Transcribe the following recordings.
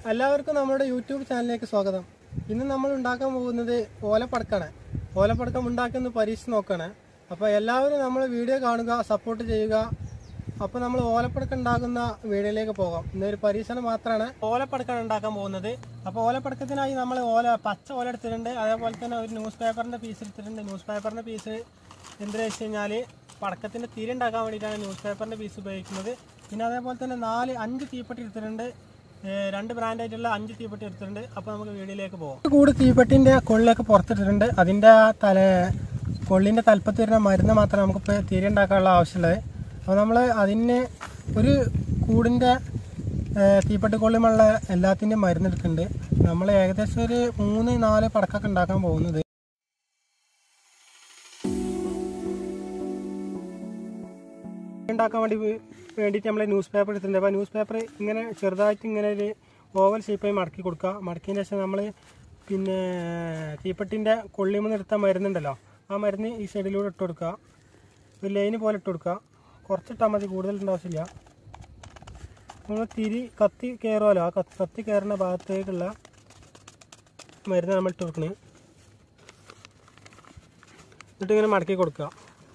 എല്ലാവർക്കും നമ്മുടെ യൂട്യൂബ് ചാനലിലേക്ക് സ്വാഗതം ഇന്ന് നമ്മൾ ഉണ്ടാക്കാൻ പോകുന്നത് ഓലപ്പടക്കാണ് ഓലപ്പടക്കം ഉണ്ടാക്കുന്ന പരീക്ഷ നോക്കാണ് അപ്പോൾ എല്ലാവരും നമ്മൾ വീഡിയോ കാണുക സപ്പോർട്ട് ചെയ്യുക അപ്പോൾ നമ്മൾ ഓലപ്പടക്കം ഉണ്ടാക്കുന്ന വീഡിയോയിലേക്ക് പോകാം ഇന്നൊരു പരീക്ഷണം മാത്രമാണ് ഓലപ്പടക്കം ഉണ്ടാക്കാൻ പോകുന്നത് അപ്പോൾ ഓലപ്പടക്കത്തിനായി നമ്മൾ ഓല പച്ച ഓല എടുത്തിട്ടുണ്ട് അതേപോലെ തന്നെ ഒരു ന്യൂസ് പേപ്പറിൻ്റെ പീസ് എടുത്തിട്ടുണ്ട് ന്യൂസ് പേപ്പറിൻ്റെ പീസ് എന്തിനാ വെച്ച് കഴിഞ്ഞാൽ പടക്കത്തിൻ്റെ തിരി ഉണ്ടാക്കാൻ വേണ്ടിയിട്ടാണ് ന്യൂസ് പേപ്പറിൻ്റെ പീസ് ഉപയോഗിക്കുന്നത് പിന്നെ അതേപോലെ തന്നെ നാല് അഞ്ച് തീപ്പെട്ടി എടുത്തിട്ടുണ്ട് ഏഹ് രണ്ട് ബ്രാൻഡായിട്ടുള്ള അഞ്ച് തീപ്പെട്ടി എടുത്തിട്ടുണ്ട് അപ്പോൾ നമുക്ക് വീഡിയോയിലേക്ക് പോകാം കൂട് തീപ്പെട്ടിൻ്റെ കൊള്ളിലൊക്കെ പുറത്തിട്ടിട്ടുണ്ട് അതിൻ്റെ ആ തല കൊള്ളിൻ്റെ തലപ്പത്ത് വരുന്ന മരുന്ന് മാത്രമേ നമുക്കിപ്പോൾ തിരി ഉണ്ടാക്കാനുള്ള ആവശ്യമുള്ളത് അപ്പോൾ നമ്മൾ അതിന് ഒരു കൂടിൻ്റെ തീപ്പെട്ടി കൊള്ളിമുള്ള എല്ലാത്തിൻ്റെയും മരുന്ന് എടുക്കുന്നുണ്ട് നമ്മൾ ഏകദേശം ഒരു മൂന്ന് നാല് പടക്കമൊക്കെ ഉണ്ടാക്കാൻ പോകുന്നത് ഉണ്ടാക്കാൻ വേണ്ടി വേ- വേണ്ടിയിട്ട് നമ്മൾ ന്യൂസ് പേപ്പർ എടുത്തിട്ടുണ്ട് അപ്പോൾ ന്യൂസ് പേപ്പർ ഇങ്ങനെ ചെറുതായിട്ട് ഇങ്ങനെ ഒരു ഓവൽ ഷേപ്പായി മടക്കി കൊടുക്കുക മടക്കിയതിന് ശേഷം നമ്മൾ പിന്നെ തീപ്പെട്ടിൻ്റെ കൊള്ളിമെന്ന് എടുത്ത മരുന്നുണ്ടല്ലോ ആ മരുന്ന് ഈ സൈഡിലൂടെ ഇട്ട് കൊടുക്കുക ഒരു ലൈന് പോലെ ഇട്ട് കൊടുക്കുക കുറച്ചിട്ടാൽ മതി കൂടുതൽ ആവശ്യമില്ല നമ്മൾ തിരി കത്തി കയറുമല്ലോ ആ കത്തി കത്തി കയറുന്ന ഭാഗത്തേക്കുള്ള മരുന്ന് നമ്മൾ ഇട്ട് കൊടുക്കണേ എന്നിട്ട് ഇങ്ങനെ മടക്കി കൊടുക്കുക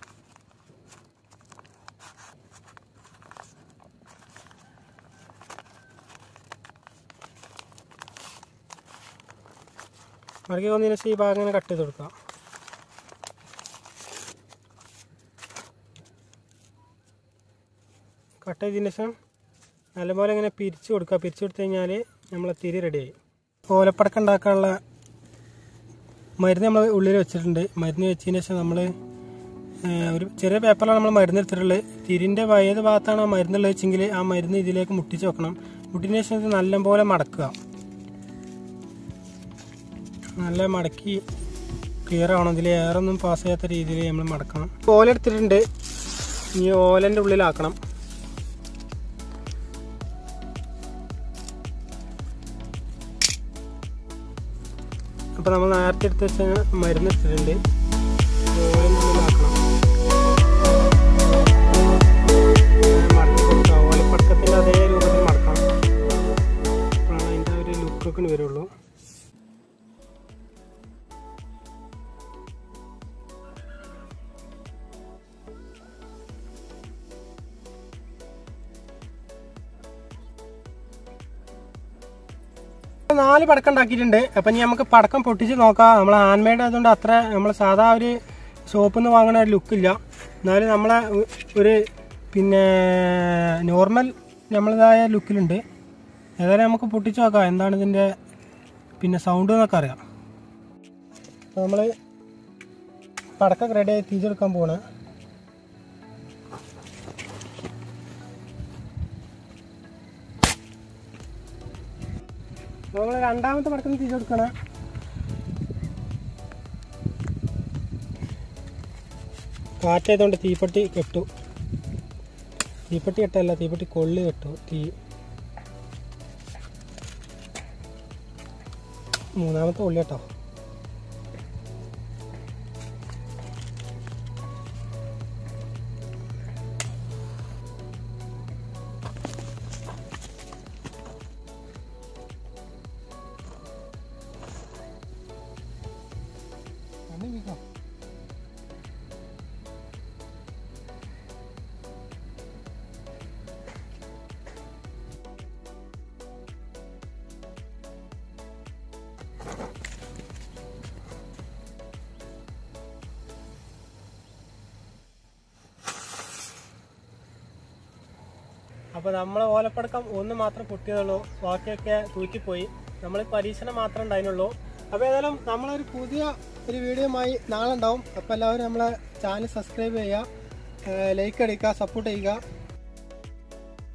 മടക്കി വന്നതിന് ശേഷം ഈ ഭാഗം ഇങ്ങനെ കട്ട് ചെയ്ത് കൊടുക്കുക കട്ട് ചെയ്തതിന് ശേഷം നല്ലപോലെ ഇങ്ങനെ പിരിച്ചു കൊടുക്കുക പിരിച്ചു കൊടുത്തു കഴിഞ്ഞാൽ നമ്മളെ തിരി റെഡിയായി ഓലപ്പടക്കം ഉണ്ടാക്കാനുള്ള മരുന്ന് നമ്മൾ ഉള്ളിൽ വെച്ചിട്ടുണ്ട് മരുന്ന് വെച്ചതിന് ശേഷം നമ്മൾ ഒരു ചെറിയ പേപ്പറിലാണ് നമ്മൾ മരുന്ന് എടുത്തിട്ടുള്ളത് തിരിൻ്റെ ഏത് ഭാഗത്താണ് ആ മരുന്നുള്ളത് വെച്ചെങ്കിൽ ആ മരുന്ന് ഇതിലേക്ക് മുട്ടിച്ച് വെക്കണം മുട്ടിന് ശേഷം ഇത് നല്ലപോലെ മടക്കുക നല്ല മടക്കി ക്ലിയർ ആവണം ഇതിൽ എയർ ഒന്നും പാസ് ചെയ്യാത്ത രീതിയിൽ നമ്മൾ മടക്കണം ഓല എടുത്തിട്ടുണ്ട് ഇനി ഓലൻ്റെ ഉള്ളിലാക്കണം അപ്പോൾ നമ്മൾ നേരത്തെ എടുത്ത് വെച്ച മരുന്ന് എടുത്തിട്ടുണ്ട് ഓലൻ്റെ ഉള്ളിലാക്കണം അങ്ങനെ മടക്കി കൊടുക്കുക ഓലപ്പടക്കത്തിൻ്റെ അതേ രൂപത്തിൽ മടക്കണം അപ്പോഴാണ് അതിൻ്റെ ഒരു ലുക്കൊക്കെ വരുള്ളൂ നാല് പടക്കം ഉണ്ടാക്കിയിട്ടുണ്ട് അപ്പം ഇനി നമുക്ക് പടക്കം പൊട്ടിച്ച് നോക്കാം നമ്മൾ ഹാൻഡ് മെയ്ഡ് ആയതുകൊണ്ട് അത്ര നമ്മൾ സാധാ ഒരു ഷോപ്പിൽ നിന്ന് വാങ്ങുന്ന ഒരു ലുക്കില്ല എന്നാലും നമ്മളെ ഒ- ഒരു പിന്നെ നോർമൽ നമ്മളതായ ലുക്കിലുണ്ട് ഏതായാലും നമുക്ക് പൊട്ടിച്ച് നോക്കാം എന്താണ് ഇതിൻ്റെ പിന്നെ സൗണ്ട് എന്നൊക്കെ അറിയാം അപ്പോൾ നമ്മൾ പടക്കം റെഡി ആയി തിരിച്ചെടുക്കാൻ പോവാണ് നമ്മൾ രണ്ടാമത്തെ പടക്കം തിരിച്ചെടുക്കണം കാറ്റായതുകൊണ്ട് തീപ്പെട്ടി കെട്ടു തീപ്പെട്ടി കെട്ടല്ല തീപ്പെട്ടി കൊള്ളി കെട്ടു തീ മൂന്നാമത്തെ കൊള്ളി കേട്ടോ കണ്ണി വീക്കാം അപ്പോൾ നമ്മളെ ഓലപ്പടക്കം ഒന്ന് മാത്രം പൊട്ടിയതുള്ളൂ ബാക്കിയൊക്കെ തൂറ്റിപ്പോയി നമ്മൾ പരീക്ഷണം മാത്രമേ ഉണ്ടായിരുന്നുള്ളൂ അപ്പോൾ ഏതായാലും നമ്മളൊരു പുതിയ ഒരു വീഡിയോയുമായി നാളെ ഉണ്ടാവും അപ്പോൾ എല്ലാവരും നമ്മളെ ചാനൽ സബ്സ്ക്രൈബ് ചെയ്യുക ലൈക്ക് അടിക്കുക സപ്പോർട്ട് ചെയ്യുക